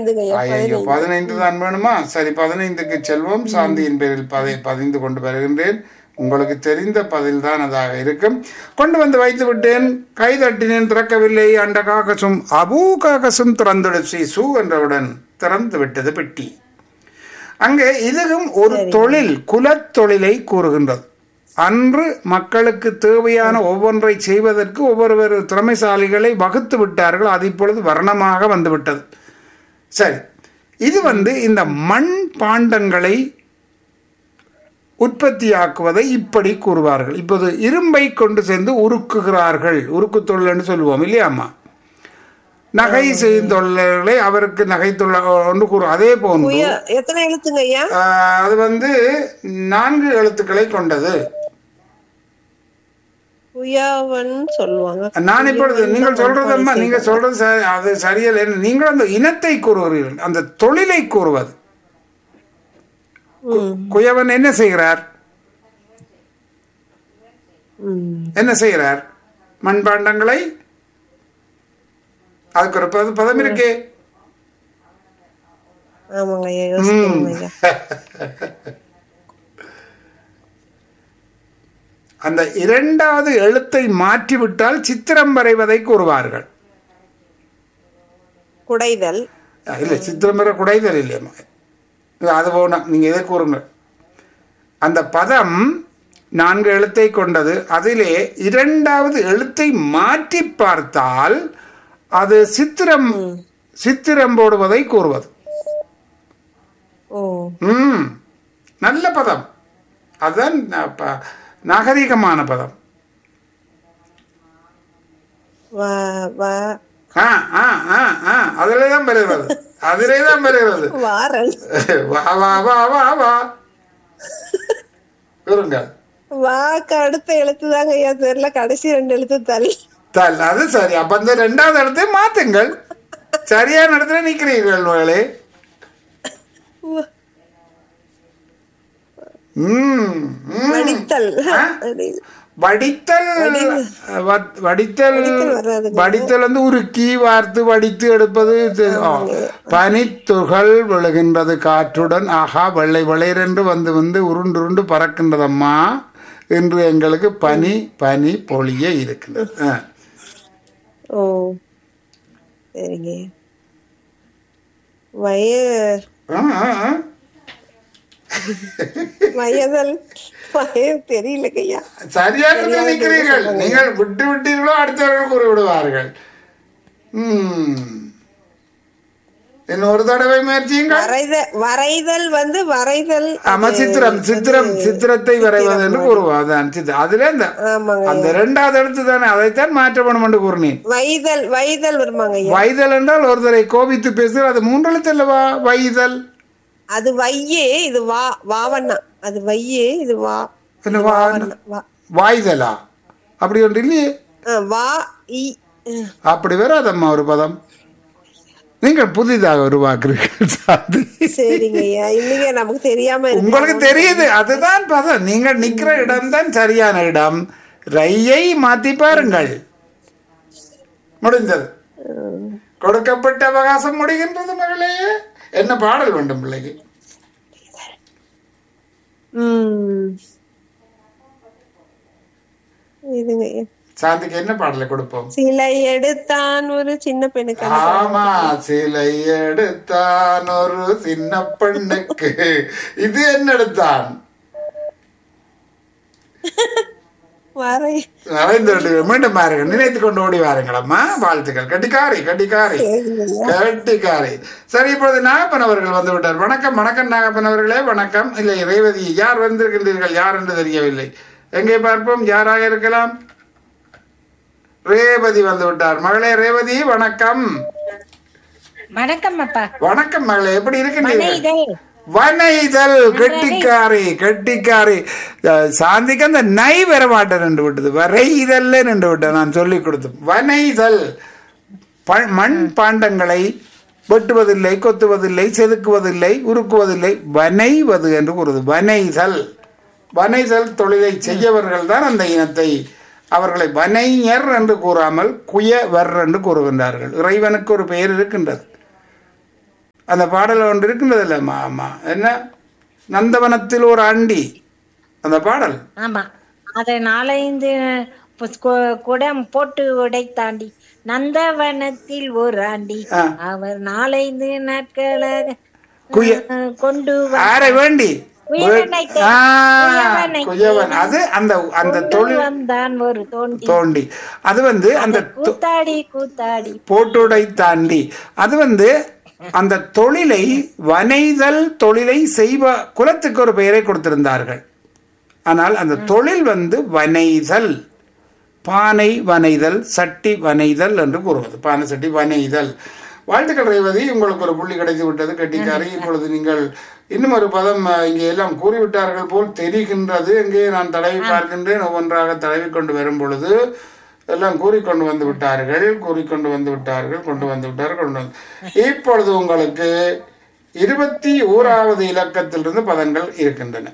பதினைந்துங்க ஐயா ஐயோ பதினைந்து தான் வேணுமா சரி பதினைந்துக்கு செல்வோம் சாந்தியின் பேரில் பதை பதிந்து கொண்டு வருகின்றேன் உங்களுக்கு தெரிந்த பதில் தான் அதாக இருக்கும் கொண்டு வந்து வைத்து விட்டேன் கை தட்டினேன் திறக்கவில்லை அண்ட காகசும் அபூ காகசும் திறந்துடு ஸ்ரீ சூ என்றவுடன் திறந்து விட்டது பெட்டி அங்கே இதுவும் ஒரு தொழில் குலத்தொழிலை கூறுகின்றது அன்று மக்களுக்கு தேவையான ஒவ்வொன்றை செய்வதற்கு ஒவ்வொரு திறமைசாலிகளை வகுத்து விட்டார்கள் அது இப்பொழுது வர்ணமாக வந்துவிட்டது சரி இது வந்து இந்த மண் பாண்டங்களை உற்பத்தியாக்குவதை இப்படி கூறுவார்கள் இப்போது இரும்பை கொண்டு சேர்ந்து உருக்குகிறார்கள் உருக்கு தொழில்னு சொல்லுவோம் இல்லையாம்மா நகை செய்யும் தொழிலாளர்களை அவருக்கு நகை தொழில் ஒன்று கூறும் அதே போன்று குய எத்தனை எழுத்துங்க ஐயா ஆஹ், அது வந்து நான்கு எழுத்துக்களை கொண்டது குயாவன் சொல்லுவாங்க நான் இப்பொழுது நீங்கள் சொல்றதம்மா நீங்க சொல்றது சரி- அது சரியில்லை நீங்கள் அந்த இனத்தை கூறுகிறீர்கள் அந்த தொழிலை கூறுவது ம், குயவன் என்ன செய்கிறார் ம். என்ன செய்கிறார் மண்பாண்டங்களை அதுக்கு ஒரு பத- பதம் இருக்கே ஆமாங்க ஐயா யோசிக்கணும் ஐயா அந்த இரண்டாவது எழுத்தை மாற்றிவிட்டால் சித்திரம் வரைவதை கூறுவார்கள் குடைதல் அஹ் இல்லை சித்திரம் வரை குடைதல் இல்லையம்மா இது அது போன நீங்க இதை கூறுங்க அந்த பதம் நான்கு எழுத்தை கொண்டது அதிலே இரண்டாவது எழுத்தை மாற்றி பார்த்தால் அது சித்திரம் சித்திரம் போடுவதை கூறுவது ஓ ம் நல்ல பதம் அதுதான் ந- ப- நாகரிகமான பதம் வ வ ஆ ஆ ஆ ஆ அதிலே தான் வருகிறது அதிலே தான் வருகிறது வாரல் வா வா வா வா வா இருங்க வாக்கு அடுத்த எழுத்து தாங்க ஐயா தெரியல கடைசி ரெண்டு எழுத்து தள்ளி தல் அது சரி அப்ப இந்த ரெண்டாவது இடத்தை மாத்துங்கள் சரியான இடத்துல நிக்கிறீர்கள் மகளே ம், ம். வடித்தல் வடித்தல் வ- வடித்தல் வராதுங்க. வடித்தல் வந்து உருக்கி வார்த்து வடித்து எடுப்பது இது, ஆ. பனித்துகள் விழுகின்றது காற்றுடன் ஆஹா வெள்ளை வெளையரென்று வந்து வந்து உருண்டு உருண்டு பறக்கின்றதம்மா என்று எங்களுக்கு பனி பனி பொழிய இருக்கின்றது ஆ. ஓ சரிங்க வய ஆ, ஆ, ஆ. வயதல் வயம் தெரியலங்க ஐயா சரியாக நினைக்கிறீர்கள் நீங்கள் விட்டு விட்டீர்களோ அடுத்தவர்கள் கூறி விடுவார்கள் ம். இன்னும் ஒரு தடவை முயற்சியுங்கள் வரைத வரைதல் வந்து வரைதல் ஆமா சித்திரம் சித்திரம் சித்திரத்தை வரைவது என்று கூறுவோம் அதான் சித்திரம் அதுல அந்த ஆமாங்க அந்த இரண்டாவது எழுத்து தானே அதைத்தான் மாற்ற வேணும் என்று கூறினேன் வைதல் வைதல் வருமாங்க ஐயா வைதல் என்றால் ஒருத்தரை கோபித்து பேசுகிற அது மூன்று எழுத்து அல்லவா வைதல் அது வையே இது வா வாவண்ணா அது வையே இது வா என்ன வா வாவண்ணா, வா வாய்தலா அப்படி ஒன்று இல்லையே ஆ, வா இ ஆ, அப்படி வராதம்மா ஒரு பதம் நீங்கள் புதிதாக உருவாக்குறீர்கள் சாந்தி சரிங்க ஐயா இல்லைங்க நமக்கு தெரியாம இருக்கு உங்களுக்கு தெரியுது அதுதான் பதம் நீங்கள் நிக்கிற இடம்தான் சரியான இடம் ரையை மாத்தி பாருங்கள் முடிந்தது கொடுக்கப்பட்ட அவகாசம் முடிகின்றது மகளே என்ன பாடல் வேண்டும் பிள்ளைக்கு ம் இதுங்க ஐயா சாந்திக்கு என்ன பாடலை கொடுப்போம் சிலை எடுத்தான் ஒரு சின்ன பெண்ணுக்கு ஆமா சிலை எடுத்தான் ஒரு சின்ன பெண்ணுக்கு இது என்ன எடுத்தான் வரை நிறைந்து விட்டு மீண்டும் பாருங்கள் நினைத்து கொண்டு ஓடி வாருங்களம்மா வாழ்த்துக்கள் கட்டிக்காரி கட்டிக்காரி கட்டிக்காரி சரி இப்பொழுது நாகப்பன் அவர்கள் வந்து விட்டார் வணக்கம் வணக்கம் நாகப்பன் அவர்களே வணக்கம் இல்லை ரேவதி யார் வந்திருக்கின்றீர்கள் யார் என்று தெரியவில்லை எங்கே பார்ப்போம் யாராக இருக்கலாம் ரேவதி வந்து விட்டார் மகளே ரேவதி வணக்கம் வணக்கம் அப்பா வணக்கம் மகளே எப்படி இருக்கின்றீர்கள் இதழ் வனைதல் கெட்டிக்காரி கெட்டிக்காரி அஹ், சாந்திக்கு அந்த நை வர மாட்டேன் நின்று விட்டது வரைதல்ல நின்று விட்டேன் நான் சொல்லி கொடுத்தேன் வனைதல் ப- மண் பாண்டங்களை வெட்டுவதில்லை கொத்துவதில்லை செதுக்குவதில்லை உருக்குவதில்லை வனைவது என்று கூறுது வனைதல் வனைதல் தொழிலை செய்யவர்கள் தான் அந்த இனத்தை அவர்களை வனைஞர் என்று கூறாமல் குயவர் என்று கூறுகின்றார்கள் இறைவனுக்கு ஒரு பெயர் இருக்கின்றது அந்த பாடல் ஒன்று இருக்கின்றது இல்லைம்மா ஆமா என்ன நந்தவனத்தில் ஒரு ஆண்டி அந்த பாடல் ஆமா அதை நாலஞ்சு பு- கு- குடம் போட்டு உடைத்தாண்டி நந்தவனத்தில் ஒரு ஆண்டி ஆ. அவர் நாலைந்து நாட்களாக குய- அஹ், கொண்டு வ- ஆரை வேண்டி குயவனை தே- ஆ, குயவனை குயவன் அது அந்த அந்த கொண்டு தொழில் வந்தான் ஒரு தோண்டி தோண்டி அது வந்து அந்த தொ- கூத்தாடி கூத்தாடி போட்டுடை தாண்டி அது வந்து அந்த தொழிலை வனைதல் தொழிலை செய்வ குலத்துக்கு ஒரு பெயரை கொடுத்திருந்தார்கள் ஆனால் அந்த தொழில் வந்து வனைதல் பானை வனைதல் சட்டி வனைதல் என்று கூறுவது பானை சட்டி வனைதல் வாழ்த்துக்கள் ரேவதி உங்களுக்கு ஒரு புள்ளி கிடைத்து விட்டது கெட்டிக்காரி இப்பொழுது நீங்கள் இன்னும் ஒரு பதம் அஹ், இங்கே எல்லாம் கூறிவிட்டார்கள் போல் தெரிகின்றது இங்கே நான் தடவி பார்க்கின்றேன் ஒவ்வொன்றாக தடவி கொண்டு வரும் பொழுது எல்லாம் கூறிக்கொண்டு வந்து விட்டார்கள் கூறிக்கொண்டு வந்து விட்டார்கள் கொண்டு வந்து விட்டார்கள் கொண்டு வந்து இப்பொழுது உங்களுக்கு இருபத்தி ஓராவது இலக்கத்திலிருந்து பதங்கள் இருக்கின்றன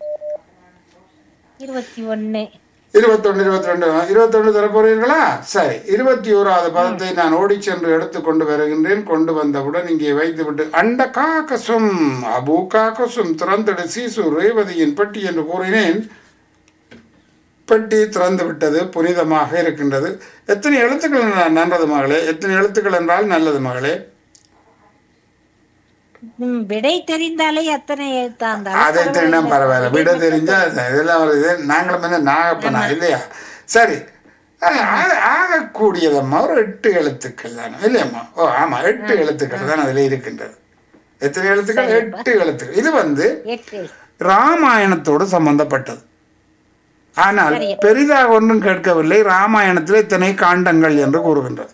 இருபத்தி ஒண்ணு இருபத்தொன்னு இருபத்தி ரெண்டு இருபத்தொன்னு தர போறீர்களா சரி இருபத்தி ஓராவது பதத்தை நான் ஓடிச் சென்று எடுத்து கொண்டு வருகின்றேன் கொண்டு வந்தவுடன் இங்கே வைத்துவிட்டு அண்ட காக்கசும் அபு காக்கசும் திறந்திடு சீசு ரேவதியின் பெட்டி என்று கூறினேன் பெட்டி திறந்து விட்டது புனிதமாக இருக்கின்றது எத்தனை எழுத்துக்கள் ந- நல்லது மகளே எத்தனை எழுத்துக்கள் என்றால் நல்லது மகளே ம், விடை தெரிந்தாலே எத்தனை எழுத்தாங்க அதை தெரிஞ்சா பரவாயில்ல விட தெரிஞ்சா அது இதெல்லாம் வருது நாங்களும் வந்து நாகப்பனா இல்லையா சரி ஆ- ஆ- ஆகக்கூடியதம்மா ஒரு எட்டு எழுத்துக்கள் தானே இல்லையம்மா ஓ ஆமா எட்டு எழுத்துக்கள் தான் அதுல இருக்கின்றது எத்தனை எழுத்துக்கள் எட்டு எழுத்துக்கள் இது வந்து எட்டு ராமாயணத்தோடு சம்பந்தப்பட்டது ஆனால் பெரிதாக ஒன்றும் கேட்கவில்லை ராமாயணத்தில் இத்தனை காண்டங்கள் என்று கூறுகின்றது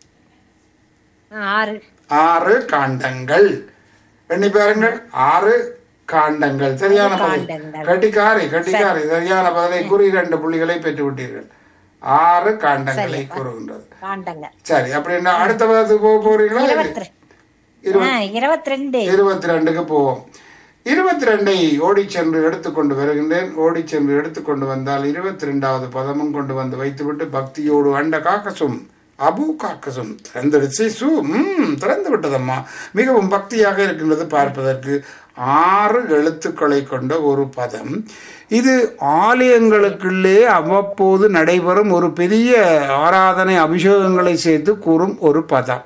ஆறு ஆறு காண்டங்கள் எண்ணி பாருங்கள் ஆறு காண்டங்கள் சரியான பதில் காண்டங்கள். கட்டிக்காரி கட்டிக்காரி சரியான பதிலை கூறி இரண்டு புள்ளிகளை பெற்று விட்டீர்கள் ஆறு காண்டங்களை கூறுகின்றது காண்டங்க சரி அப்படின்னா அடுத்த பதத்துக்கு போக போறீங்களா இருபத்தி இருபத்தி ரெண்டு இருபத்தி ரெண்டுக்கு போவோம் இருபத்தி ரெண்டை ஓடி சென்று எடுத்துக்கொண்டு வருகின்றேன் ஓடி சென்று எடுத்துக்கொண்டு வந்தால் இருபத்தி ரெண்டாவது பதமும் கொண்டு வந்து வைத்துவிட்டு பக்தியோடு அண்ட காக்கசும் அபு காக்கசும் திறந்துடுச்சு சு ம் திறந்து விட்டதம்மா மிகவும் பக்தியாக இருக்கின்றது பார்ப்பதற்கு ஆறு எழுத்துக்களை கொண்ட ஒரு பதம் இது ஆலயங்களுக்குள்ளே அவ்வப்போது நடைபெறும் ஒரு பெரிய ஆராதனை அபிஷேகங்களை சேர்த்து கூறும் ஒரு பதம்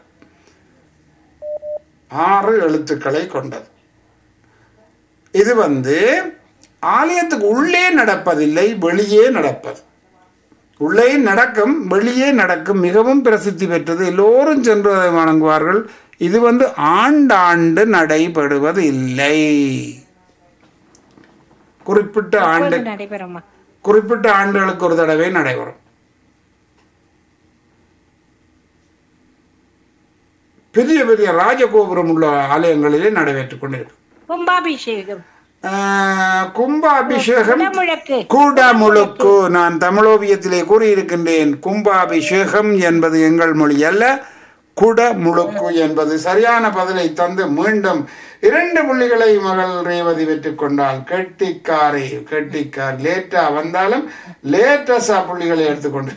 ஆறு எழுத்துக்களை கொண்டது இது வந்து ஆலயத்துக்கு உள்ளே நடப்பதில்லை வெளியே நடப்பது உள்ளே நடக்கும் வெளியே நடக்கும் மிகவும் பிரசித்தி பெற்றது எல்லோரும் சென்று அதை வணங்குவார்கள் இது வந்து ஆண்டாண்டு நடைபெறுவது இல்லை குறிப்பிட்ட ஆண்டு நடைபெறுமா குறிப்பிட்ட ஆண்டுகளுக்கு ஒரு தடவை நடைபெறும் பெரிய பெரிய ராஜகோபுரம் உள்ள ஆலயங்களிலே நடைபெற்றுக் கொண்டிருக்கு கும்பாபிஷேகம் ஆஹ், கும்பாபிஷேகம் குடமுழக்கு கூடமுழுக்கு நான் தமிழோவியத்திலே கூறியிருக்கின்றேன் கும்பாபிஷேகம் என்பது எங்கள் மொழி அல்ல குடமுழுக்கு என்பது சரியான பதிலை தந்து மீண்டும் இரண்டு புள்ளிகளை மகள் ரேவதி வெற்றி கொண்டால் கெட்டிக்காரி கெட்டிக்கார் லேட்டா வந்தாலும் லேட்டஸா புள்ளிகளை எடுத்துக்கொண்டு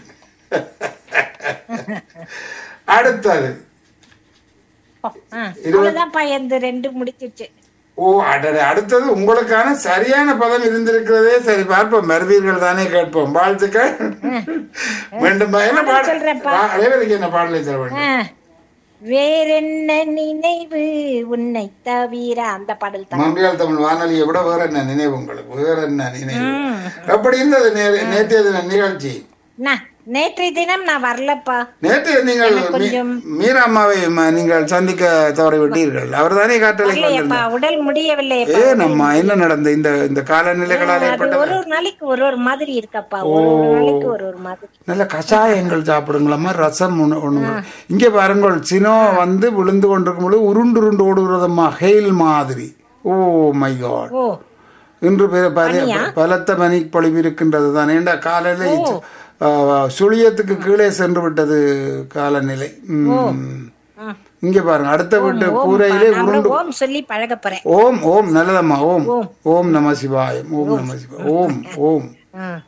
அடுத்தது ஆ, அவ்வளவுதான்ப்பா எந்த ரெண்டு முடிச்சிருச்சு ஓ அடடே அடுத்தது உங்களுக்கான சரியான பதம் இருந்திருக்கிறதே சரி பார்ப்போம் மறுவீர்கள் தானே கேட்போம் வாழ்த்துக்கள் மீண்டும் பா- என்ன பாடல் சொல்றேன்ப்பா. பா- ரேவதிக்கு என்ன பாடலை தர வேண்டும் ஆ, வேறென்ன நினைவு உன்னை தவிர அந்த பாடல் தான் மொழியால் தமிழ் வானொலியை விட வேற என்ன நினைவு உங்களுக்கு வேற என்ன நினைவு எப்படி இருந்தது நே- நேற்றைய தின நிகழ்ச்சி நான் நேற்றைய தினம் நான் வரலப்பா நேற்று நீங்கள் மீ- கொஞ்சம் மீரா அம்மாவை ம- நீங்கள் சந்திக்க தவறிவிட்டீர்கள் அவர் தானே காட்டலை இல்லையப்பா கொண்டிருந்தார் உடல் முடியவில்லையப்பா ஏ நம்ம என்ன நடந்த இந்த இந்த காலநிலைகளால் அது ஏற்பட்ட ஒரு ஒரு நாளைக்கு ஒரு ஒரு மாதிரி இருக்கப்பா ஒரு ஒரு நாளைக்கு ஒரு ஒரு மாதிரி நல்ல கஷாயங்கள் சாப்பிடுங்களம்மா ரசம் ஒன்று ஒன்று இங்கே பாருங்கள் சினோ வந்து விழுந்து கொண்டிருக்கும் பொழுது உருண்டு உருண்டு ஓடுகிறதம்மா ஹெயில் மாதிரி ஓ மை காட் ஓ இன்று பெ- பல- பலத்த பனி பொழிவு இருக்கின்றது தான் ஏண்டா காலையில ஆ, சுழியத்துக்கு கீழே சென்று விட்டது காலநிலை ம். ஆ. இங்க பாருங்க அடுத்த வீட்டு கூரையிலே நான் உருண்டு கூட ஓம் சொல்லி பழக போறேன் ஓம் ஓம் நல்லதம்மா ஓம் ஓம் நம சிவாயம் ஓம் நம சிவாய ஓம் ஓம் ஆ.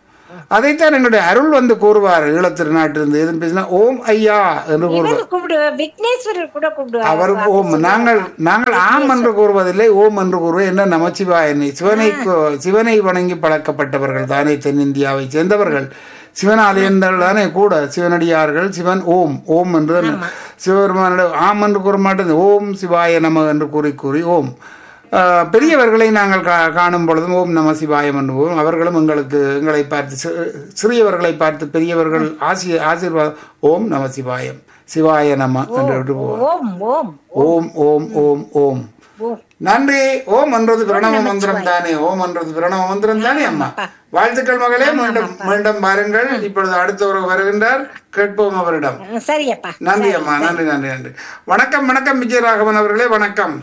அதைத்தான் எங்களுடைய அருள் வந்து கூறுவார் ஈழத்திருநாட்டிலிருந்து எதுவும் பேசினா ஓம் ஐயா என்று கூறுவார் இவரு கூப்பிடுவார் விக்னேஸ்வரர் கூட கூப்பிடுவார் அவர் ஓம் நாங்கள் நாங்கள் ஆம் என்று கூறுவதில்லை ஓம் என்று கூறுவோம் என்ன நமச்சிவாயனை சிவனை கு- சிவனை வணங்கி பழக்கப்பட்டவர்கள் தானே தென்னிந்தியாவை சேர்ந்தவர்கள் சிவனாலயங்கள் தானே கூட சிவனடியார்கள் சிவன் ஓம் ஓம் என்று சிவபெருமானிட ஆம் என்று கூற மாட்டேன் ஓம் சிவாய நம என்று கூறி கூறி ஓம் ஆஹ், பெரியவர்களை நாங்கள் கா- காணும் பொழுதும் ஓம் நம சிவாயம் என்போம் அவர்களும் எங்களுக்கு எங்களை பார்த்து சி- சிறியவர்களை பார்த்து பெரியவர்கள் ஆசி ஆசீர்வாதம் ஓம் நம சிவாயம் சிவாய நம என்று விட்டுவோம் ஓம் ஓம் ஓம் ஓம் ஓம் ஓம் ஓம் நன்றி ஓம் என்றது பிரணவ மந்திரம் தானே ஓம் என்றது பிரணவ மந்திரம் தானே அம்மா வாழ்த்துக்கள் மகளே மீண்டும் மீண்டும் பாருங்கள் இப்பொழுது அடுத்தவர் வருகின்றார் கேட்போம் அவரிடம் அஹ் சரியப்பா நன்றி அம்மா நன்றி நன்றி நன்றி வணக்கம் வணக்கம் விஜயராகவன் அவர்களே வணக்கம்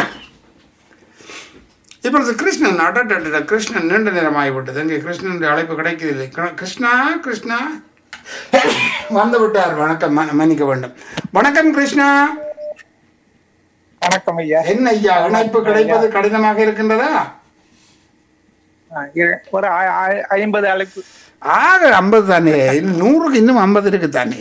இப்பொழுது கிருஷ்ணன் அடட்ட கிருஷ்ணன் நீண்ட நேரம் ஆகிவிட்டது இங்கே கிருஷ்ணன் அழைப்பு கிடைக்கவில்லை கிரு- கிருஷ்ணா கிருஷ்ணா வந்து விட்டார் வணக்கம் ம- மன்னிக்க வேண்டும் வணக்கம் கிருஷ்ணா வணக்கம் ஐயா என்ன ஐயா இணைப்பு கிடைப்பது கடினமாக இருக்கின்றதா ஆ, இரு- ஒரு ஐ- ஐ- ஐம்பது அழைப்பு ஆக ஐம்பது தானே இன்னும் நூறுக்கு இன்னும் ஐம்பது இருக்கு தானே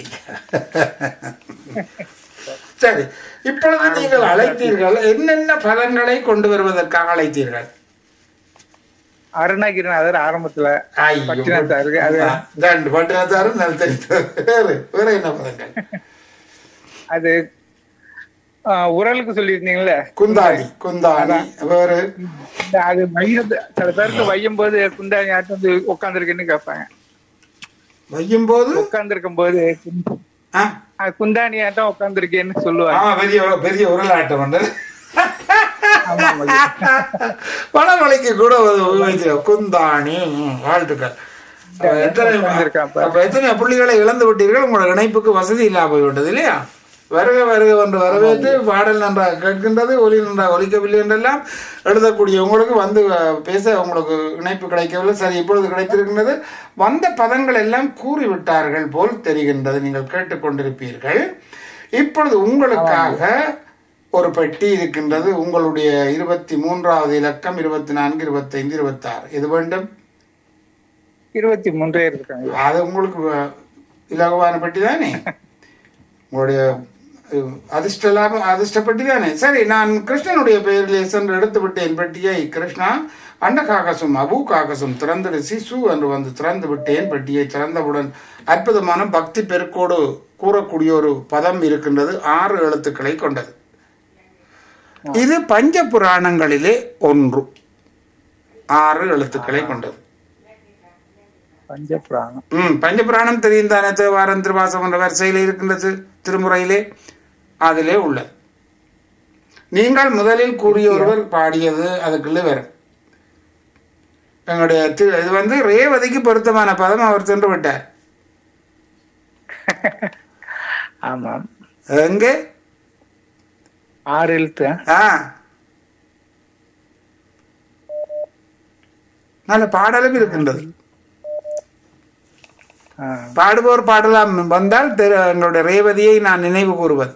சரி இப்பொழுது நீங்கள் அழைத்தீர்கள் என்னென்ன பதங்களை கொண்டு வருவதற்காக அழைத்தீர்கள் அருணகிரிநாதர் ஆரம்பத்துல ஐயோ. பட்டினத்தாருக்கு அது ரெண்டு பட்டினத்தாரும் நல்ல தெரிந்தது. வேறு வேற என்ன பதங்கள் அது ஆ, உரலுக்கு சொல்லியிருந்தீங்கல்ல குந்தாணி குந்தாணி வேறு இந்த அது மையத்து சில பேருக்கு வையும் போது குந்தாணி ஆட்டு வந்து உட்காந்துருக்குன்னு கேட்பாங்க வையும் போது உட்கார்ந்துருக்கும் போது ஆ, குந்தாணி ஆட்டம் உட்காந்துருக்கேன்னு ஆ, சொல்லுவாங்க பெரிய பெரிய உருளாட்டம் உண்டு ஆமாம் ஐயா. பழமொழிக்கு கூட ஒரு உபயோகிக்கிறோம். குந்தாணி ம், வாழ்த்துக்கள் அப்ப எத்தனை வந்திருக்கான் அப்ப. அப்ப எத்தனை புள்ளிகளை இழந்து விட்டீர்கள் உங்களோட இணைப்புக்கு வசதி இல்லாம போய்விட்டது இல்லையா வருக வருக என்று வரவேற்று பாடல் நன்றாக கேட்கின்றது ஒலி நன்றாக ஒலிக்கவில்லை என்றெல்லாம் எழுதக்கூடிய உங்களுக்கு வந்து அஹ், பேச உங்களுக்கு இணைப்பு கிடைக்கவில்லை சரி இப்பொழுது கிடைத்திருக்கின்றது வந்த பதங்கள் எல்லாம் கூறிவிட்டார்கள் போல் தெரிகின்றது நீங்கள் கேட்டுக்கொண்டிருப்பீர்கள் இப்பொழுது உங்களுக்காக ஒரு பெட்டி இருக்கின்றது உங்களுடைய இருபத்தி மூன்றாவது இலக்கம் இருபத்தி நான்கு இருபத்தைந்து இருபத்தாறு இது வேண்டும் இருபத்தி மூன்றே இருக்காங்க அது உங்களுக்கு அஹ், இலகுவான பெட்டி தானே உங்களுடைய அஹ், அதிர்ஷ்ட லாபம் அதிர்ஷ்ட பெட்டி தானே சரி நான் கிருஷ்ணனுடைய பெயரிலே சென்று எடுத்து விட்டேன் பெட்டியை கிருஷ்ணா அண்ட காகசும் அபு காகசும் திறந்திடு சிசு என்று வந்து திறந்து விட்டேன் பெட்டியை திறந்தவுடன் அற்புதமான பக்தி பெருக்கோடு கூறக்கூடிய ஒரு பதம் இருக்கின்றது ஆறு எழுத்துக்களை கொண்டது இது பஞ்ச புராணங்களிலே ஒன்று ஆறு எழுத்துக்களை கொண்டது பஞ்சபிராணம் ம் பஞ்சபுராணம் தெரியும் தானே தேவாரம் திருவாசம் என்ற வரிசையில் இருக்கின்றது திருமுறையிலே அதிலே உள்ளது நீங்கள் முதலில் கூறிய ஒருவர் பாடியது அதுக்குள்ளே வரும் எங்களுடைய தி- இது வந்து ரேவதிக்கு பொருத்தமான பதம் அவர் சென்று விட்டார் ஆமாம் எங்கே ஆறு எழுத்து ஆ நல்ல பாடலும் இருக்கின்றது ஆ, பாடுபவர் பாடலாம் வந்தால் தெரு- எங்களுடைய ரேவதியை நான் நினைவு கூறுவது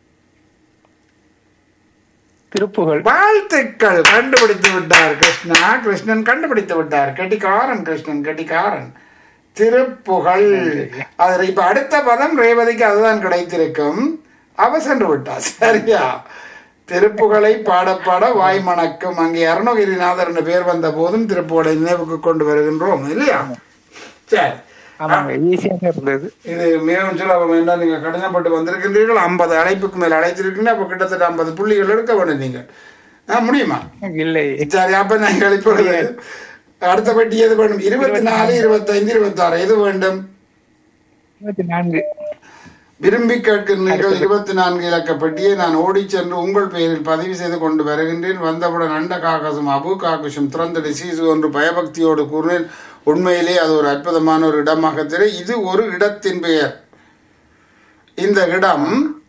திருப்புகழ் வாழ்த்துக்கள் கண்டுபிடித்து விட்டார் கிருஷ்ணா கிருஷ்ணன் கண்டுபிடித்து விட்டார் கெட்டிக்காரன் கிருஷ்ணன் கெட்டிக்காரன் திருப்புகழ் அது இப்ப அடுத்த பதம் ரேவதிக்கு அதுதான் கிடைத்திருக்கும் அவ சென்று விட்டார் சரியா திருப்புகழை பாட பாட வாய் மணக்கும் அங்கே அருணகிரிநாதர் என்ற பேர் வந்த போதும் திருப்புகழை நினைவுக்கு கொண்டு வருகின்றோம் இல்லையா சரி ஆமாங்க ஈஸியாக இருந்தது இது மிகவும் சுலபம் என்றால் நீங்கள் கடினப்பட்டு வந்திருக்கின்றீர்கள் ஐம்பது அழைப்புக்கு மேல் அழைத்திருக்கீங்க அப்போ கிட்டத்தட்ட ஐம்பது புள்ளிகள் எடுக்க வேண்டும் நீங்கள் ஆ முடியுமா இல்லை சரி அப்ப நாங்கள் இப்பொழுது அடுத்த பெட்டி எது வேண்டும் இருபத்தி நாலு இருபத்தைந்து இருபத்தாறு எது வேண்டும் இருபத்தி நான்கு விரும்பி கேட்கின்றீர்கள் இருபத்தி நான்கு இலக்க பெட்டியை நான் ஓடிச் சென்று உங்கள் பெயரில் பதிவு செய்து கொண்டு வருகின்றேன் வந்தவுடன் அண்ட காக்கசும் அபு காக்கசும் திறந்தடி சீசு என்று பயபக்தியோடு கூறினேன் உண்மையிலே அது ஒரு அற்புதமான ஒரு இடமாக தெரிய இது ஒரு இடத்தின் பெயர் இந்த இடம்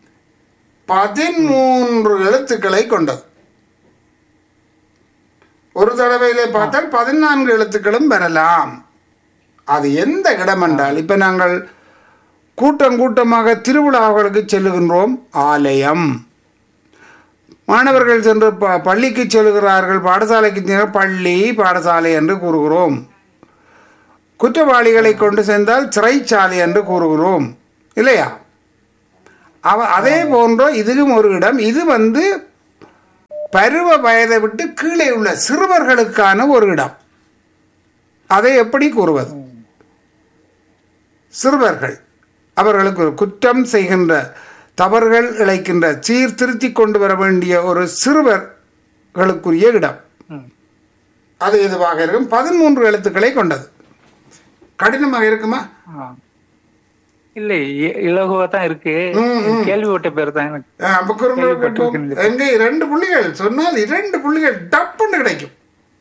பதிமூன்று எழுத்துக்களை கொண்டது ஒரு தடவையிலே பார்த்தால் பதினான்கு எழுத்துக்களும் வரலாம் அது எந்த இடம் என்றால் இப்ப நாங்கள் கூட்டம் கூட்டமாக திருவிழாக்களுக்கு செல்லுகின்றோம் ஆலயம் மாணவர்கள் சென்று ப பள்ளிக்கு செல்கிறார்கள் பாடசாலைக்கு சென்று பள்ளி பாடசாலை என்று கூறுகிறோம் குற்றவாளிகளை கொண்டு சென்றால் சிறைச்சாலை என்று கூறுகிறோம் இல்லையா அவ அதே போன்ற இதுவும் ஒரு இடம் இது வந்து பருவ வயதை விட்டு கீழே உள்ள சிறுவர்களுக்கான ஒரு இடம் அதை எப்படி கூறுவது சிறுவர்கள் அவர்களுக்கு ஒரு குற்றம் செய்கின்ற தவறுகள் இழைக்கின்ற சீர்திருத்தி கொண்டு வர வேண்டிய ஒரு சிறுவர்களுக்குரிய இடம் ம். அது எதுவாக இருக்கும் பதிமூன்று எழுத்துக்களை கொண்டது கடினமாக இருக்குமா ஆ. இல்ல இ- இலகுவா தான் இருக்கு ம், ம். கேள்விப்பட்ட பேர் தான் எனக்கு அஹ் அப்ப குறும்பு கேள்விப்பட்டிருக்கேன். எங்க இரண்டு புள்ளிகள் சொன்னால் இரண்டு புள்ளிகள் டப்புன்னு கிடைக்கும்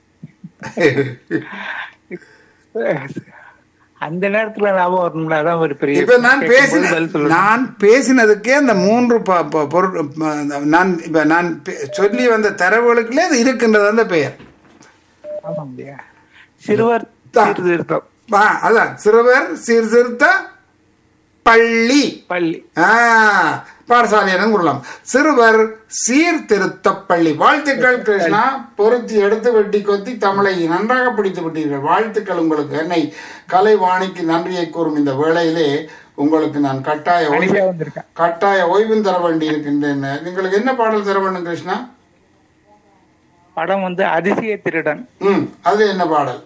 அந்த நேரத்துல ஞாபகம் வரணும்ல அதான் ஒரு பெரிய இப்ப நான் கேட்கும்போது பேசின பதில் சொல்லணும் நான் பேசினதுக்கே அந்த மூன்று ப- ப- பொருள் ப- நான் இப்ப நான் பே- சொல்லி வந்த தரவுகளுக்குள்ளே அது இருக்கின்றது அந்த பெயர் ஆமா இல்லையா சிறுவர் தான். சீர்திருத்தம் ஆ, அதான் சிறுவர் சீர்திருத்த பள்ளி பள்ளி ஆ, பாடசாலை என கூறலாம் சிறுவர் சீர்திருத்த பள்ளி வாழ்த்துக்கள் கிருஷ்ணா பொருத்தி எடுத்து வெட்டி கொத்தி தமிழை நன்றாக பிடித்து விட்டீர்கள் வாழ்த்துக்கள் உங்களுக்கு என்னை கலைவாணிக்கு நன்றியை கூறும் இந்த வேளையிலே உங்களுக்கு நான் கட்டாய ஓய்வு அனுப்பியா வந்திருக்கேன் கட்டாய ஓய்வும் தர வேண்டி இருக்கின்றேன் உங்களுக்கு என்ன பாடல் தர வேண்டும் கிருஷ்ணா படம் வந்து அதிசய திருடன் ம் அது என்ன பாடல்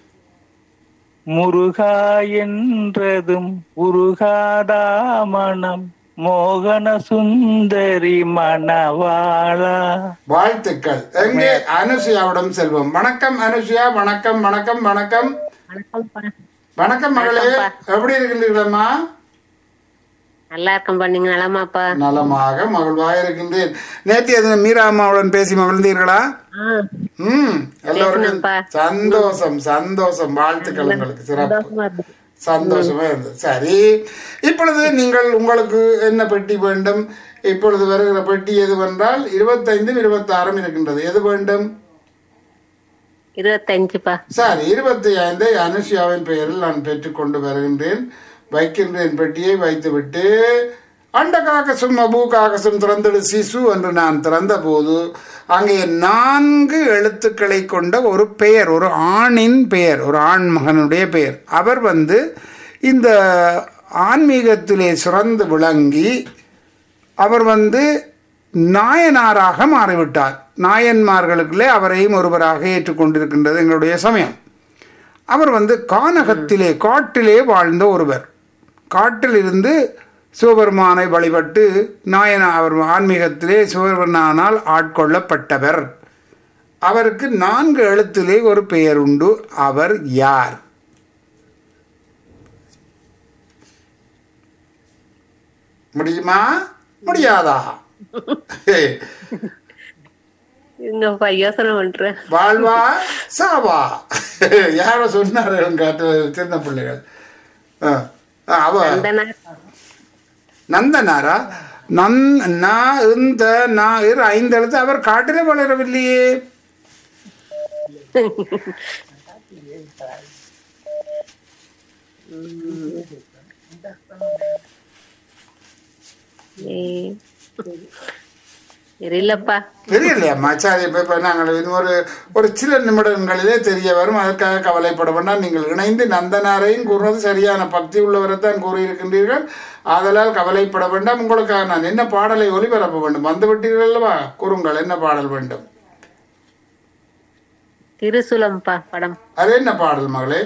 முருகா என்றதும் உருகாதா மனம் மோகன சுந்தரி மணவாளா வாழ்த்துக்கள் எங்கே அனுசுயாவிடம் செல்வோம் வணக்கம் அனுசுயா வணக்கம் வணக்கம் வணக்கம் வணக்கம் மகளே எப்படி இருக்கின்றீர்களம்மா நல்லா இருக்கேன்பா நீங்க நலமாப்பா நலமாக மகிழ்வாக இருக்கின்றேன் நேற்று அது மீரா அம்மாவுடன் பேசி மகிழ்ந்தீர்களா ம் எல்லோருக்கும் பேசினேன்ப்பா. சந்தோஷம் சந்தோஷம் வாழ்த்துக்கள் உங்களுக்கு சிறப்பு சந்தோஷமா இருக்கு சந்தோஷமா இருந்தது சரி இப்பொழுது நீங்கள் உங்களுக்கு என்ன பெட்டி வேண்டும் இப்பொழுது வருகிற பெட்டி எதுவென்றால் இருபத்தைந்தும் இருபத்தாறும் இருக்கின்றது எது வேண்டும் இருபத்தஞ்சுப்பா சரி இருபத்தி ஐந்தை அனுஷியாவின் பெயரில் நான் பெற்றுக்கொண்டு வருகின்றேன் வைக்கின்றேன் பெட்டியை வைத்துவிட்டு அண்ட காகசும் அபு காகசும் திறந்திடு சிசு என்று நான் திறந்த போது அங்கே நான்கு எழுத்துக்களை கொண்ட ஒரு பெயர் ஒரு ஆணின் பெயர் ஒரு ஆண் மகனுடைய பெயர் அவர் வந்து இந்த ஆன்மீகத்திலே சிறந்து விளங்கி அவர் வந்து நாயனாராக மாறிவிட்டார் நாயன்மார்களுக்குள்ளே அவரையும் ஒருவராக ஏற்றுக்கொண்டிருக்கின்றது எங்களுடைய சமயம் அவர் வந்து கானகத்திலே காட்டிலே வாழ்ந்த ஒருவர் காட்டிலிருந்து சிவபெருமானை வழிபட்டு நாயனா அவர் ஆன்மீகத்திலே சிவபெருமானால் ஆட்கொள்ளப்பட்டவர் அவருக்கு நான்கு எழுத்திலே ஒரு பெயர் உண்டு அவர் யார் முடியுமா முடியாதா இன்னும்ப்பா யோசனை பண்றேன் வாழ்வா சாவா யாரோ சொன்னாரு கேட்டு சின்ன பிள்ளைகள் ஆ, ஆ, அவ அந்த நேரம் நந்தனாரா நன் நா இந்த நா இரு ஐந்து எழுத்து அவர் காட்டிலே வளரவில்லையே ஏய். தெரியலப்பா தெரியலையா மச்சாரி இப்ப இப்ப நாங்கள் இன்னொரு ஒரு சில நிமிடங்களிலே தெரிய வரும் அதற்காக கவலைப்பட வேண்டாம் நீங்கள் இணைந்து நந்தனாரையும் கூறுவது சரியான பக்தி உள்ளவரைத்தான் கூறியிருக்கின்றீர்கள் ஆதலால் கவலைப்பட வேண்டாம் உங்களுக்காக நான் என்ன பாடலை ஒலிபரப்ப வேண்டும் வந்து விட்டீர்கள் அல்லவா கூறுங்கள் என்ன பாடல் வேண்டும் திருசுலம்பா படம் அது என்ன பாடல் மகளே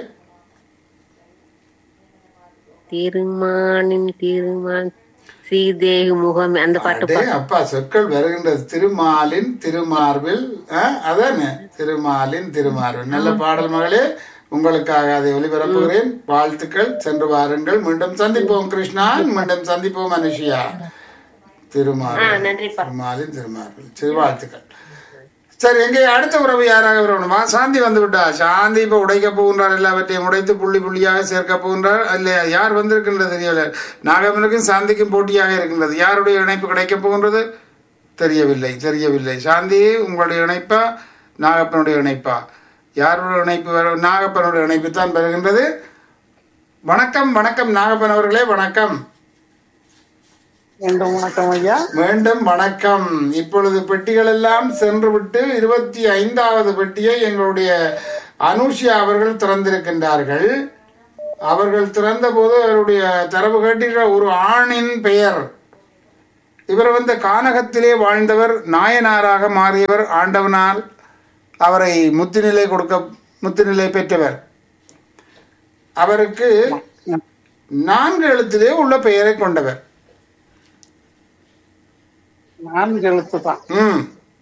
திருமானின் திருமான் ஸ்ரீதேவி முகம் அந்த பாட்டுப்பா அடே அப்பா சொற்கள் வருகின்றது திருமாலின் திருமார்பில் ஆ, அதானே திருமாலின் திருமார்பில் நல்ல பாடல் மகளே உங்களுக்காக அதை ஒளிபரப்புகிறேன் வாழ்த்துக்கள் சென்று வாருங்கள் மீண்டும் சந்திப்போம் கிருஷ்ணா மீண்டும் சந்திப்போம் அனுஷியா திருமால் நன்றிப்பா திருமாலின் திருமார்பில் சிறு வாழ்த்துக்கள் சரி எங்கே அடுத்த உறவு யாராக வரணுமா சாந்தி வந்து விட்டா சாந்தி இப்ப உடைக்க போகின்றார் எல்லாவற்றையும் உடைத்து புள்ளி புள்ளியாக சேர்க்க போகின்றார் இல்லையா யார் வந்திருக்கின்றது தெரியல நாகமனுக்கும் சாந்திக்கும் போட்டியாக இருக்கின்றது யாருடைய இணைப்பு கிடைக்க போகின்றது தெரியவில்லை தெரியவில்லை சாந்தி உங்களுடைய இணைப்பா நாகப்பனுடைய இணைப்பா யாருடைய இணைப்பு வர நாகப்பனுடைய இணைப்பு தான் பெறுகின்றது வணக்கம் வணக்கம் நாகப்பன் அவர்களே வணக்கம் மீண்டும் வணக்கம் ஐயா மீண்டும் வணக்கம் இப்பொழுது பெட்டிகள் எல்லாம் சென்று விட்டு இருபத்தி ஐந்தாவது பெட்டியை எங்களுடைய அனுஷியா அவர்கள் திறந்திருக்கின்றார்கள் அவர்கள் திறந்த போது அவருடைய தரவு கேட்டீர்கள் ஒரு ஆணின் பெயர் இவர் வந்து கானகத்திலே வாழ்ந்தவர் நாயனாராக மாறியவர் ஆண்டவனால் அவரை முத்துநிலை கொடுக்க முத்துநிலை பெற்றவர் அவருக்கு நான்கு எழுத்திலே உள்ள பெயரை கொண்டவர் நான்கு எழுத்து தான் ம்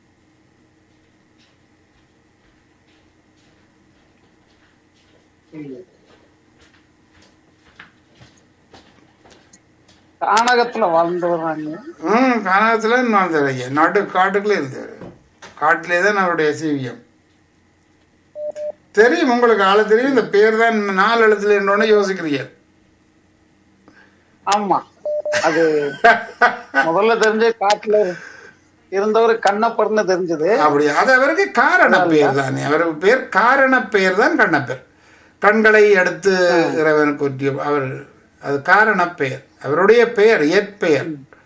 கானகத்துல வாழ்ந்தவர் நாங்க ம் கானகத்தில் வாழ்ந்தார் ஐயா நாட்டு காட்டுக்குள்ளே இருந்தார் காட்டிலே தான் அவருடைய சீவியம் தெரியும் உங்களுக்கு ஆளு தெரியும் இந்த பேர் தான் நாலு எழுத்துல என்னோட யோசிக்கிறீங்க ஆமா அது முதல்ல தெரிஞ்ச காட்டுல இருந்தவர் கண்ணப்பர்னு தெரிஞ்சது அப்படி அது அவருக்கு காரண பெயர் தானே அவருக்கு பேர் காரண பெயர் தான் கண்ணப்பர் கண்களை அடுத்து இறைவனுக்கு ஒற்றிய அவர் அது காரண பெயர் அவருடைய பெயர் இயற்பெயர்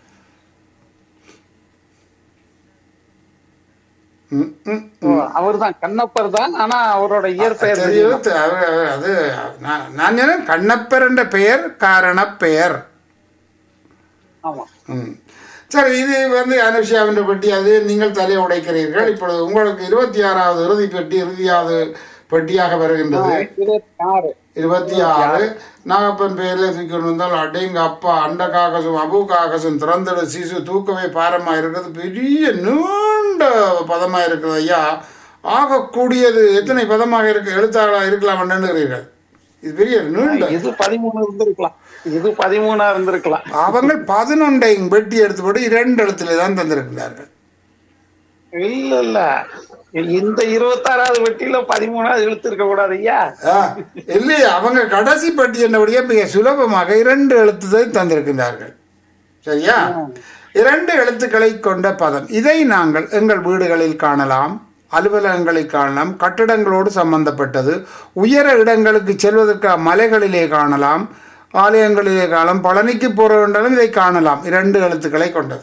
ம், ம், ம். அவர் தான் கண்ணப்பர் தான் ஆனா அவரோட இயற்பெயர் தெரியும் த- அவர் அவர் அது நான் நான் சொன்னேன் கண்ணப்பர் என்ற பெயர் காரண பெயர் ஆமா ம். சரி இது வந்து அனுஷியாவின் பெட்டி அது நீங்கள் தலை உடைக்கிறீர்கள் இப்பொழுது உங்களுக்கு இருபத்தி ஆறாவது இறுதி பெட்டி இறுதியாவது பெட்டியாக வருகின்றது இருபத்தி ஆறு இருபத்தி ஆறு நாகப்பன் பெயரில் தூக்கி வந்தால் அடைங்க அப்பா அண்ட காகசம் அபு காகசம் திறந்தட சிசு தூக்கவே பாரமா இருக்கிறது பெரிய நீண்ட பதமா இருக்குது ஐயா ஆகக்கூடியது எத்தனை பதமாக இருக்கு எழுத்தாளா இருக்கலாம் எண்ணுகிறீர்கள் இது பெரிய நீண்ட இது பதிமூணு இருந்திருக்கலாம் இது பதிமூணா இருந்திருக்கலாம் அவங்க பதினொன்றையும் வெட்டி எடுத்து போட்டு இரண்டு இடத்துல தான் தந்திருக்கிறார்கள் இல்ல இல்ல இந்த இருபத்தாறாவது வெட்டியில பதிமூணாவது இழுத்து இருக்க கூடாது ஐயா ஆ, இல்லையே அவங்க கடைசி பட்டி என்னபடியே மிக சுலபமாக இரண்டு எழுத்துதை தந்திருக்கின்றார்கள் சரியா இரண்டு எழுத்துக்களை கொண்ட பதம் இதை நாங்கள் எங்கள் வீடுகளில் காணலாம் அலுவலகங்களில் காணலாம் கட்டிடங்களோடு சம்பந்தப்பட்டது உயர இடங்களுக்கு செல்வதற்கு மலைகளிலே காணலாம் ஆலயங்களிலே காணலாம் பழனிக்கு போற வேண்டாலும் இதை காணலாம் இரண்டு எழுத்துக்களை கொண்டது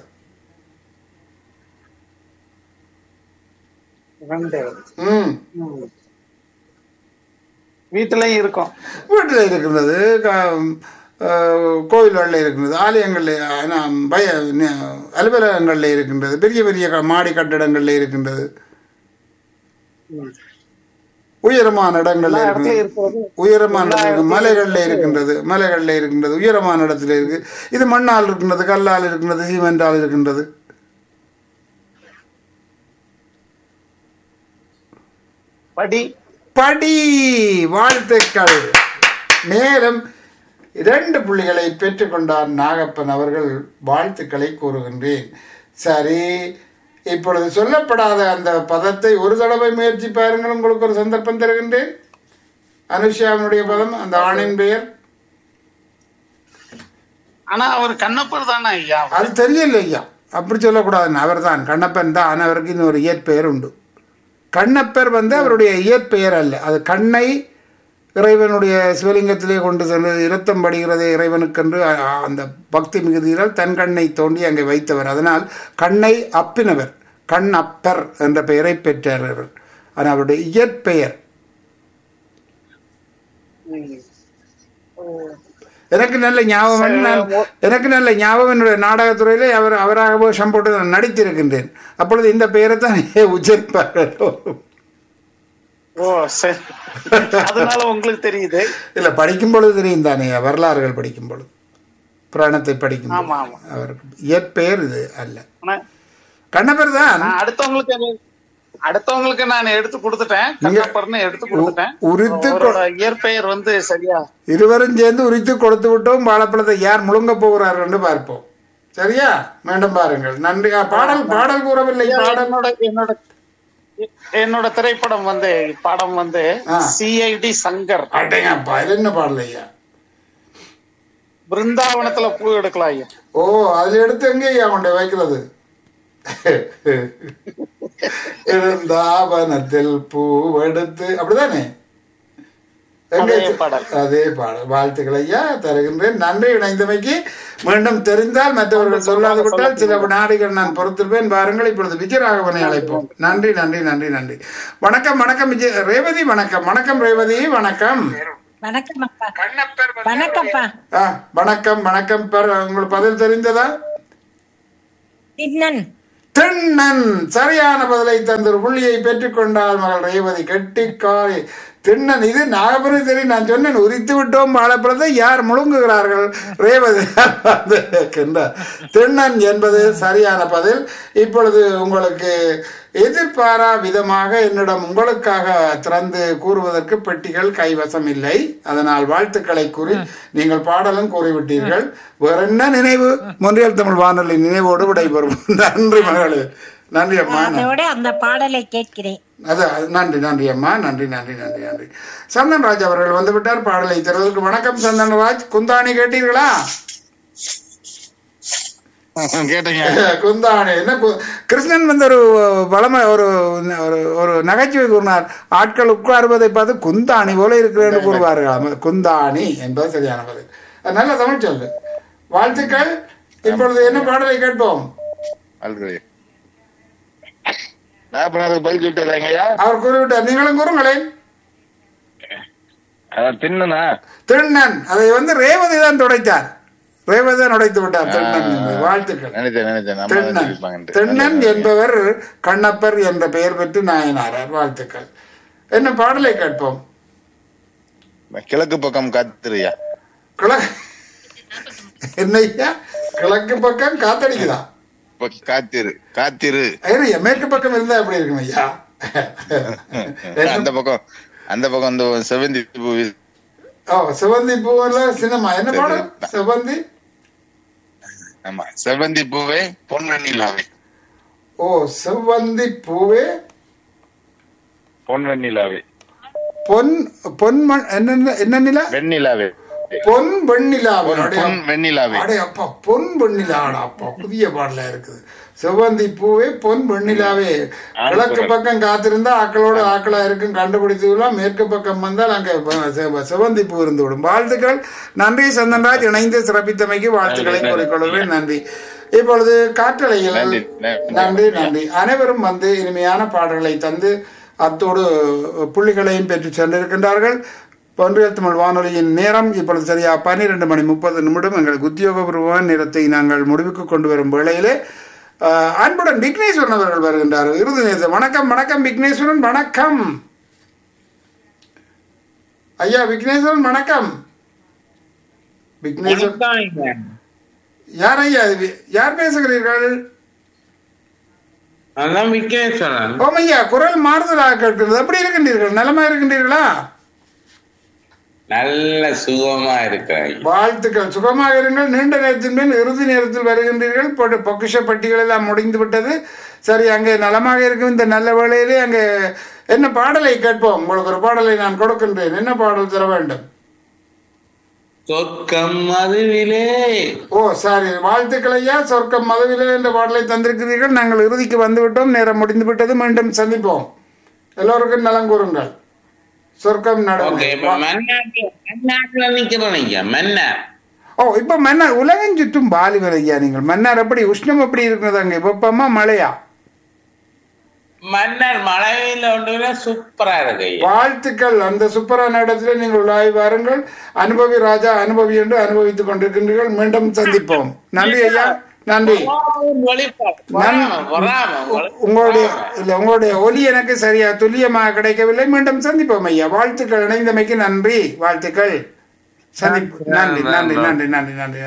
ரெண்டு ம் ம். வீட்டுலயும் இருக்கும் வீட்டில் இருக்கின்றது கோவில்களில் இருக்கின்றது ஆலயங்களில் ஆனா, பய ந- அலுவலகங்களில் இருக்கின்றது பெரிய பெரிய க- மாடி கட்டிடங்களில் இருக்கின்றது உயரமான இடங்கள்ல இடத்துலயும் இருக்கின்றது இருக்கிறது உயரமான இடத்துல மலைகள்ல இருக்கின்றது மலைகள்ல இருக்கின்றது உயரமான இடத்துல இருக்கு இது மண்ணால் இருக்கின்றது கல்லால் இருக்கின்றது சீமெண்டால் இருக்கின்றது படி படி வாழ்த்துக்கள் மேலும் இரண்டு புள்ளிகளை பெற்றுக்கொண்டார் நாகப்பன் அவர்கள் வாழ்த்துக்களை கூறுகின்றேன் சரி இப்பொழுது சொல்லப்படாத அந்த பதத்தை ஒரு தடவை முயற்சி பாருங்கள் உங்களுக்கு ஒரு சந்தர்ப்பம் தருகின்றேன் அனுஷியாவினுடைய பதம் அந்த ஆணின் பெயர் ஆனா அவர் கண்ணப்பர் தானே ஐயா அது தெரியல ஐயா அப்படி சொல்லக்கூடாதுன்னு அவர் தான் கண்ணப்பன் தான் அவருக்கு இன்னொரு இயற்பெயர் உண்டு கண்ணப்பர் வந்து அவருடைய இயற்பெயர் அல்ல அது கண்ணை இறைவனுடைய சிவலிங்கத்திலே கொண்டு சென்று இரத்தம் படுகிறதே இறைவனுக்கென்று அ- அ- அந்த பக்தி மிகுதியால் தன் கண்ணை தோண்டி அங்கே வைத்தவர் அதனால் கண்ணை அப்பினவர் கண் அப்பர் என்ற பெயரை பெற்றார் அவர் ஆனால் அவருடைய இயற்பெயர் எனக்கு நல்ல ஞாபகம் வந்து நான் எனக்கு நல்ல ஞாபகம் என்னுடைய நாடகத்துறையிலே அவர் அவராகவோ சம்போட்டு நான் நடித்திருக்கின்றேன் அப்பொழுது இந்த பெயரை தான் உச்சரிப்பார்கள் ஓ சரி அதனால உங்களுக்கு தெரியுது இல்ல படிக்கும் பொழுது தெரியும் தானே வரலாறுகள் படிக்கும் பொழுது புராணத்தை படிக்கும் ஆமா, பொழுது. அவருக்கு இயற்பெயர் இது அல்ல ஆனா கண்ணப்பர் தான் நான் அடுத்தவங்களுக்கு அடுத்தவங்களுக்கு நான் எடுத்து கொடுத்துட்டேன் கண்ணப்பர்னு எடுத்து கொடுத்துட்டேன் உரித்து கொ- அவரோட இயற்பெயர் வந்து சரியா இருவரும் சேர்ந்து உரித்து கொடுத்து விட்டோம் வாழைப்பழத்தை யார் முழுங்க போகிறார்கள் என்று பார்ப்போம் சரியா மீண்டும் பாருங்கள் நன்றி ஆ, பாடல் பாடல் கூறவில்லை பாடல் என்னோட என்னோட என்னோட திரைப்படம் வந்து படம் வந்து ஆ. சிஐடி சங்கர் அடேங்கப்பா இது என்ன பாடல் ஐயா பிருந்தாவனத்துல பூ எடுக்கலாம் ஐயா ஓ அதுல எடுத்து எங்க ஐயா கொண்டு வைக்கிறது இருந்தாவனத்தில் பூவெடுத்து அப்படிதானே எங்க அதே பாடல். அதே பாடல் வாழ்த்துக்கள் ஐயா தருகின்றேன் நன்றி இணைந்தமைக்கு மீண்டும் தெரிந்தால் மற்றவர்கள் சொல்லாது விட்டால் சில நாடுகள் நான் பொறுத்திருப்பேன் வாருங்கள் இப்பொழுது விஜயராகவனை அழைப்போம் நன்றி நன்றி நன்றி நன்றி வணக்கம் வணக்கம் விஜய் ரேவதி வணக்கம் வணக்கம் ரேவதி வணக்கம் வணக்கம் அப்பா கண்ணப்பர் வந்து வணக்கம்ப்பா ஆ, வணக்கம் வணக்கம் பெற உங்களுக்கு பதில் தெரிந்ததா தின்னன் திண்ணன் சரியான பதிலை தந்து ஒரு புள்ளியை பெற்றுக்கொண்டால் மகள் ரேவதி கெட்டிக்காய் திண்ணன் இது நாகபுரம் சரி நான் சொன்னேன் உரித்து விட்டோம் வாழைப்பழத்தை யார் முழுங்குகிறார்கள் ரேவதி வந்து கேட்கின்றார். திண்ணன் என்பது சரியான பதில் இப்பொழுது உங்களுக்கு எதிர்பாரா விதமாக என்னிடம் உங்களுக்காக திறந்து கூறுவதற்கு பெட்டிகள் கைவசம் இல்லை அதனால் வாழ்த்துக்களை கூறி நீங்கள் பாடலும் கூறிவிட்டீர்கள் வேற என்ன நினைவு மொன்றியல் தமிழ் வானொலி நினைவோடு விடைபெறும் நன்றி மகளே நன்றி அம்மா நன்றி. அதோட அந்த பாடலை கேட்கிறேன் அது அது நன்றி நன்றி அம்மா நன்றி நன்றி நன்றி நன்றி சந்தன்ராஜ் அவர்கள் வந்து விட்டார் பாடலை தருவதற்கு வணக்கம் சந்தன்ராஜ் குந்தாணி கேட்டீர்களா கேட்டீங்க குந்தாணி என்ன கு- கிருஷ்ணன் வந்து ஒரு பழமை ஒரு ஒரு ஒரு நகைச்சுவை கூறினார் ஆட்கள் உட்காருவதை பார்த்து குந்தாணி போல இருக்கிறேன்னு கூறுவார்கள் குந்தாணி என்பது சரியான பதில் அது நல்ல தமிழ் சொல்லு வாழ்த்துக்கள் இப்பொழுது என்ன பாடலை கேட்போம் ஆல்ரெடி நான் இப்ப அதுக்கு பதில் சொல்லிட்டு ஐயா அவர் கூறிவிட்டார் நீங்களும் கூறுங்களேன் அதான் தின்னுனா திருண்ணன் அதை வந்து ரேவதி தான் துடைத்தார் ரேவதி தான் உடைத்து விட்டார் திருண்ணன் என்பது. வாழ்த்துக்கள் நினைச்சேன் நினைச்சேன் நம்ம தான் திருண்ணன் சொல்லிருப்பாங்கன்ட்டு. திருண்ணன் என்பவர் கண்ணப்பர் என்ற பெயர் பெற்று நாயனாரார் வாழ்த்துக்கள் என்ன பாடலை கேட்போம் கிழக்கு பக்கம் காத்துருயா கிழக்கு என்னய்யா கிழக்கு பக்கம் காத்தடிக்குதா காத்திரு காத்திரு ஐயா மேற்கு பக்கம் இருந்தா எப்படி இருக்கும் ஐயா அந்த பக்கம் அந்த பக்கம் இந்த செவந்தி பூ ஓ சிவந்தி பூவில் சினிமா என்ன பாடல் சிவந்தி ஆமா செவந்தி பூவே பொன்வெண்ணிலாவே ஓ செவ்வந்தி பூவே பொன்வெண்ணிலாவே பொன் பொன்மண் என்ன என்ன நிலா வெண்ணிலாவே பொன் வெண்ணிலாவே பொன் வெண்ணிலாவே அடே அப்பா பொன் வெண்ணிலாடா அப்பா புதிய பாடலா இருக்குது செவ்வந்தி பூவே பொன் வெண்ணிலாவே கிழக்கு பக்கம் காத்திருந்தா ஆக்களோட ஆக்களா இருக்கும் கண்டுபிடித்துலாம் மேற்கு பக்கம் வந்தால் அங்க ப- செவ- செவ்வந்தி பூ இருந்து விடும் வாழ்த்துக்கள் நன்றி சந்தன்ராஜ் இணைந்து சிறப்பித்தமைக்கு வாழ்த்துக்களை கூறிக்கொள்கிறேன் நன்றி இப்பொழுது காற்றலையில் நன்றி, நன்றி. நன்றி நன்றி அனைவரும் வந்து இனிமையான பாடல்களை தந்து அத்தோடு புள்ளிகளையும் பெற்று சென்றிருக்கின்றார்கள் பொன்றியல் தமிழ் வானொலியின் நேரம் இப்பொழுது சரியா பன்னிரெண்டு மணி முப்பது நிமிடம் எங்களுக்கு உத்தியோகபூர்வமான நேரத்தை நாங்கள் முடிவுக்கு கொண்டு வரும் வேளையிலே ஆஹ், அன்புடன் விக்னேஸ்வரன் அவர்கள் வருகின்றார் இறுதி நேரத்தை வணக்கம் வணக்கம் விக்னேஸ்வரன் வணக்கம் ஐயா விக்னேஸ்வரன் வணக்கம் விக்னேஸ்வரன் யார் ஐயா இது? யார் பேசுகிறீர்கள் அதான் விக்னேஸ்வரன் ஓம் ஐயா குரல் மாறுதலாக கேட்கிறது எப்படி இருக்கின்றீர்கள் நலமா இருக்கின்றீர்களா நல்ல சுகமா இருக்கிறேன் வாழ்த்துக்கள் சுகமாக இருங்கள் நீண்ட நேரத்தின் மேல் இறுதி நேரத்தில் வருகின்றீர்கள் பொ- பொக்கிஷ பட்டிகள் எல்லாம் முடிந்து விட்டது சரி அங்கே நலமாக இருக்கும் இந்த நல்ல வேளையிலே அங்கே என்ன பாடலை கேட்போம் உங்களுக்கு ஒரு பாடலை நான் கொடுக்கின்றேன் என்ன பாடல் தர வேண்டும் சொர்க்கம் மதுவிலே ஓ சாரி வாழ்த்துக்கள் ஐயா சொர்க்கம் மதவிலே என்ற பாடலை தந்திருக்கிறீர்கள் நாங்கள் இறுதிக்கு வந்து விட்டோம் நேரம் முடிந்து விட்டது மீண்டும் சந்திப்போம் எல்லோருக்கும் நலம் கூறுங்கள் சொர்க்கம் ஓகே இப்ப நடம் மன்னாட்டு மன்னாட்டுல நிக்கிறோம் ஐயா மன்னார் ஓ இப்ப மன்னார் உலகம் சுற்றும் பாலிவர் ஐயா நீங்கள் மன்னார் எப்படி உஷ்ணம் எப்படி இருக்கிறது அங்கே வெப்பமா மழையா மன்னர் மழையில ஒன்று சூப்பரா இருக்கு ஐயா வாழ்த்துக்கள் அந்த சூப்பரான இடத்துல நீங்கள் உலாவி வாருங்கள் அனுபவி ராஜா அனுபவி என்று அனுபவித்துக் கொண்டிருக்கின்றீர்கள் மீண்டும் சந்திப்போம் நன்றி ஐயா நன்றி வெளிப்பாடு. நன்- வராம, வராம, உ- உங்களுடைய இல்ல உங்களுடைய ஒலி எனக்கு சரியா துல்லியமாக கிடைக்கவில்லை மீண்டும் சந்திப்போம் ஐயா வாழ்த்துக்கள் இணைந்தமைக்கு நன்றி வாழ்த்துக்கள் சந்திப்பு நன்றி நன்றி நன்றி நன்றி நன்றி